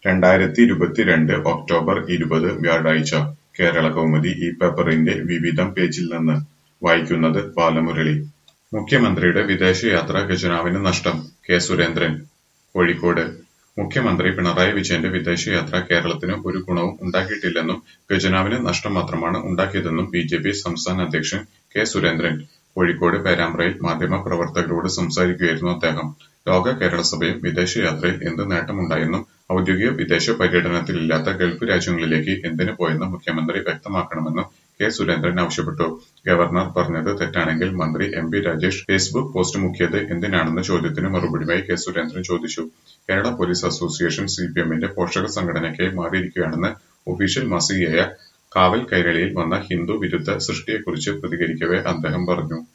രണ്ടായിരത്തി ഇരുപത്തിരണ്ട് ഒക്ടോബർ ഇരുപത് വ്യാഴാഴ്ച കേരളകൗമുദി ഈ പേപ്പറിന്റെ വിവിധം പേജിൽ നിന്ന് വായിക്കുന്നത് ബാലമുരളി മുഖ്യമന്ത്രിയുടെ വിദേശയാത്ര ഖജനാവിന് നഷ്ടം കെ സുരേന്ദ്രൻ കോഴിക്കോട് മുഖ്യമന്ത്രി പിണറായി വിജയന്റെ വിദേശയാത്ര കേരളത്തിന് ഒരു ഗുണവും ഉണ്ടാക്കിയിട്ടില്ലെന്നും ഖജനാവിന് നഷ്ടം മാത്രമാണ് ഉണ്ടാക്കിയതെന്നും ബി ജെ പി സംസ്ഥാന അധ്യക്ഷൻ കെ സുരേന്ദ്രൻ കോഴിക്കോട് പേരാമ്പ്രയിൽ മാധ്യമപ്രവർത്തകരോട് സംസാരിക്കുകയായിരുന്നു അദ്ദേഹം ലോക കേരള സഭയും വിദേശയാത്രയിൽ എന്ത് നേട്ടമുണ്ടായെന്നും ഔദ്യോഗിക വിദേശ പര്യടനത്തിലില്ലാത്ത ഗൾഫ് രാജ്യങ്ങളിലേക്ക് എന്തിന് പോയെന്നും മുഖ്യമന്ത്രി വ്യക്തമാക്കണമെന്നും കെ സുരേന്ദ്രൻ ആവശ്യപ്പെട്ടു ഗവർണർ പറഞ്ഞത് തെറ്റാണെങ്കിൽ മന്ത്രി M P Rajesh Facebook post മുക്കിയത് എന്തിനാണെന്ന ചോദ്യത്തിന് മറുപടിയുമായി കെ സുരേന്ദ്രൻ ചോദിച്ചു കേരള പോലീസ് അസോസിയേഷൻ സിപിഎമ്മിന്റെ പോഷക സംഘടനയ്ക്കായി മാറിയിരിക്കുകയാണെന്ന് ഒഫീഷ്യൽ മാസികയായ കാവൽ കൈരളിയിൽ വന്ന ഹിന്ദു വിരുദ്ധ സൃഷ്ടിയെക്കുറിച്ച് പ്രതികരിക്കവെ അദ്ദേഹം പറഞ്ഞു